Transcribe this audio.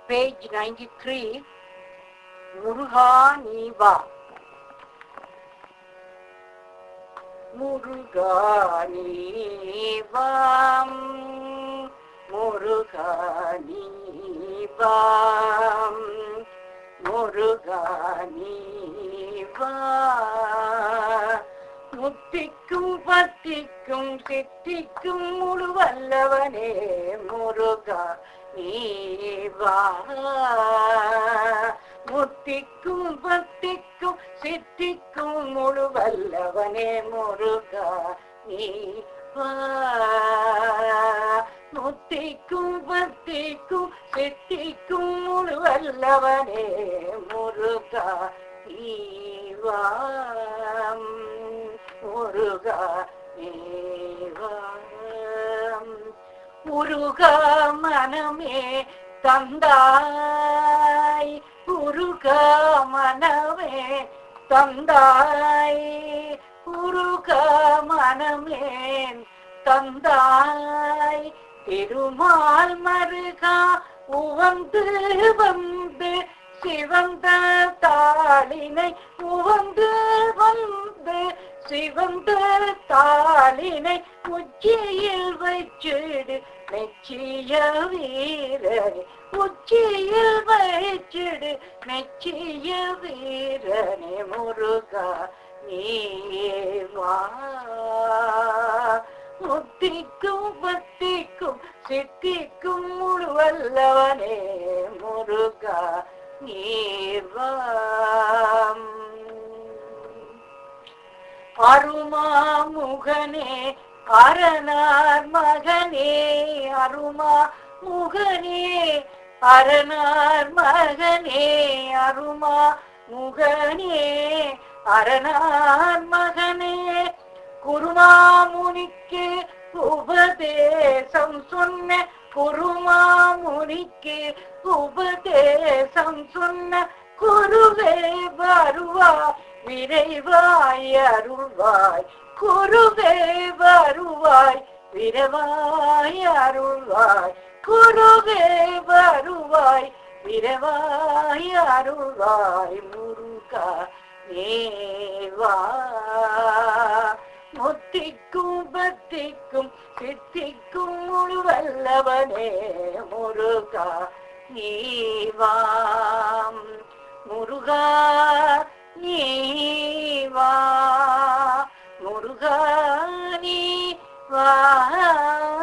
page 93, முருகா நீ வா முருகா நீ வாம் முருகா நீ வாம் முருகா நீ வா முத்திக்கும் பத்திக்கும் சித்திக்கும் முழுவல்லவனே முருகா நீ வா முத்திக்கும் பத்திக்கும் சித்திக்கும் முழுவல்லவனே முருகா நீ வா முத்திக்கும் பத்திக்கும் சித்திக்கும் முழுவல்லவனே முருகா நீ வா முருகா நீ வா முருகா மனமே தந்தாய் முருகா மனமே தந்தாய் முருகா மனமே தந்தாய் திருமால் மருகா உவந்து வந்து சிவந்த தாளினை உவந்து வந்து சிவந்த தாளினை உச்சியில் வச்சிடு மெச்சிய வீரனே உச்சியில் வச்சிடு மெச்சிய வீரனே முருகா நீ வா முத்திக்கும் பத்திக்கும் சித்திக்கும் முழுவல்லவனே முருகா நீர்வாம் அருமா முகனே அரணார் மகனே அருமா முகனே அரணார் மகனே அருமா முகனே அரணார் மகனே குருமாமுனிக்கு உபதேசம் சொன்ன குருமாமுனிக்கு உபதேசம் சொன்ன குருவே வருவா விரைவாய் அருள்வாய் குருவே வருவாய் விரைவாய் அருள்வாய் குருவே வருவாய் விரைவாய் அருள்வாய் முருகா நேவா முத்திக்கும் பத்திக்கும் சித்திக்கும் முழுவல்லவனே முருகா நீவாம் முருகா நீவா முருகா நீ வா